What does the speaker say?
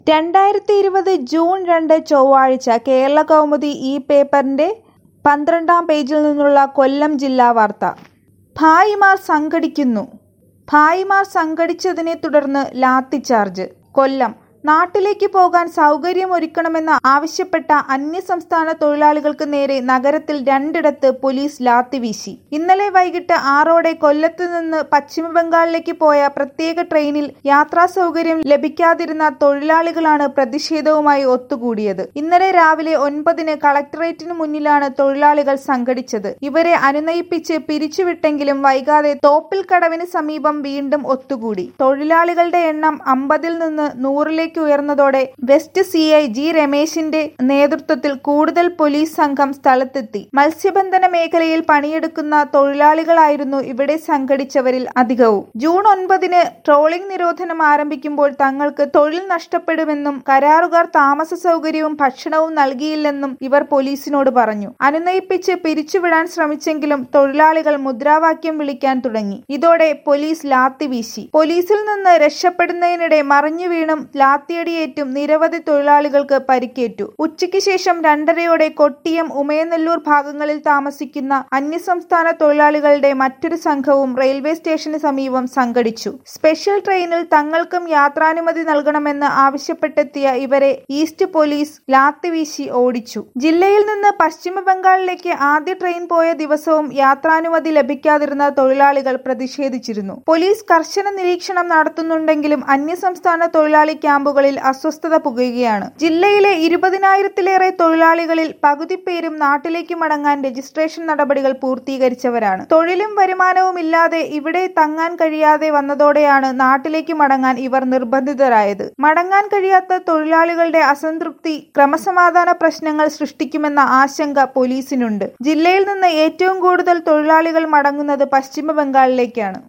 രണ്ടായിരത്തി ഇരുപത് ജൂൺ രണ്ട് ചൊവ്വാഴ്ച കേരളകൗമുദി ഈ പേപ്പറിന്റെ പന്ത്രണ്ടാം പേജിൽ നിന്നുള്ള കൊല്ലം ജില്ലാ വാർത്ത ഭായിമാർ സംഘടിക്കുന്നു ഭായിമാർ സംഘടിച്ചതിനെ തുടർന്ന് ലാത്തിച്ചാർജ് കൊല്ലം നാട്ടിലേക്ക് പോകാൻ സൗകര്യമൊരുക്കണമെന്ന് ആവശ്യപ്പെട്ട അന്യസംസ്ഥാന തൊഴിലാളികൾക്ക് നേരെ നഗരത്തിൽ രണ്ടിടത്ത് പോലീസ് ലാത്തി വീശി ഇന്നലെ വൈകിട്ട് ആറോടെ കൊല്ലത്ത് നിന്ന് പശ്ചിമബംഗാളിലേക്ക് പോയ പ്രത്യേക ട്രെയിനിൽ യാത്രാ സൗകര്യം ലഭിക്കാതിരുന്ന തൊഴിലാളികളാണ് പ്രതിഷേധവുമായി ഒത്തുകൂടിയത് ഇന്നലെ രാവിലെ ഒൻപതിന് കളക്ടറേറ്റിന് മുന്നിലാണ് തൊഴിലാളികൾ സംഘടിച്ചത് ഇവരെ അനുനയിപ്പിച്ച് പിരിച്ചുവിട്ടെങ്കിലും വൈകാതെ തോപ്പിൽ കടവിന് സമീപം വീണ്ടും ഒത്തുകൂടി തൊഴിലാളികളുടെ എണ്ണം അമ്പതിൽ നിന്ന് നൂറിലേക്ക് ഉയർന്നതോടെ വെസ്റ്റ് സി ഐ ജി രമേശിന്റെ നേതൃത്വത്തിൽ കൂടുതൽ പോലീസ് സംഘം സ്ഥലത്തെത്തി മത്സ്യബന്ധന മേഖലയിൽ പണിയെടുക്കുന്ന തൊഴിലാളികളായിരുന്നു ഇവിടെ സംഘടിച്ചവരിൽ അധികവും ജൂൺ ഒൻപതിന് ട്രോളിംഗ് നിരോധനം ആരംഭിക്കുമ്പോൾ തങ്ങൾക്ക് തൊഴിൽ നഷ്ടപ്പെടുമെന്നും കരാറുകാർ താമസ സൗകര്യവും ഭക്ഷണവും നൽകിയില്ലെന്നും ഇവർ പോലീസിനോട് പറഞ്ഞു അനുനയിപ്പിച്ച് പിരിച്ചുവിടാൻ ശ്രമിച്ചെങ്കിലും തൊഴിലാളികൾ മുദ്രാവാക്യം വിളിക്കാൻ തുടങ്ങി ഇതോടെ പോലീസ് ലാത്തി വീശി പോലീസിൽ നിന്ന് രക്ഷപ്പെടുന്നതിനിടെ മറിഞ്ഞു വീണും ലാത്തിയടിയേറ്റും നിരവധി തൊഴിലാളികൾക്ക് പരിക്കേറ്റു ഉച്ചയ്ക്ക് ശേഷം രണ്ടരയോടെ കൊട്ടിയം ഉമയനെല്ലൂർ ഭാഗങ്ങളിൽ താമസിക്കുന്ന അന്യസംസ്ഥാന തൊഴിലാളികളുടെ മറ്റൊരു സംഘവും റെയിൽവേ സ്റ്റേഷന് സമീപം സംഘടിച്ചു സ്പെഷ്യൽ ട്രെയിനിൽ തങ്ങൾക്കും യാത്രാനുമതി നൽകണമെന്ന് ആവശ്യപ്പെട്ടെത്തിയ ഇവരെ ഈസ്റ്റ് പോലീസ് ലാത്തി വീശി ഓടിച്ചു ജില്ലയിൽ നിന്ന് പശ്ചിമ ബംഗാളിലേക്ക് ആദ്യ ട്രെയിൻ പോയ ദിവസവും യാത്രാനുമതി ലഭിക്കാതിരുന്ന തൊഴിലാളികൾ പ്രതിഷേധിച്ചിരുന്നു പോലീസ് കർശന നിരീക്ഷണം നടത്തുന്നുണ്ടെങ്കിലും അന്യസംസ്ഥാന തൊഴിലാളി ക്യാമ്പുകളിൽ അസ്വസ്ഥത പുകയുകയാണ് ജില്ലയിലെ ഇരുപതിനായിരത്തിലേറെ തൊഴിലാളികളിൽ പകുതി പേരും നാട്ടിലേക്ക് മടങ്ങാൻ രജിസ്ട്രേഷൻ നടപടികൾ പൂർത്തീകരിച്ചവരാണ് തൊഴിലും വരുമാനവും ഇല്ലാതെ ഇവിടെ തങ്ങാൻ കഴിയാതെ വന്നതോടെയാണ് നാട്ടിലേക്ക് മടങ്ങാൻ ഇവർ നിർബന്ധിതരായത് മടങ്ങാൻ കഴിയാത്ത തൊഴിലാളികളുടെ അസംതൃപ്തി ക്രമസമാധാന പ്രശ്നങ്ങൾ സൃഷ്ടിക്കുമെന്ന ആശങ്ക പോലീസിനുണ്ട് ജില്ലയിൽ നിന്ന് ഏറ്റവും കൂടുതൽ തൊഴിലാളികൾ മടങ്ങുന്നത് പശ്ചിമ ബംഗാളിലേക്കാണ്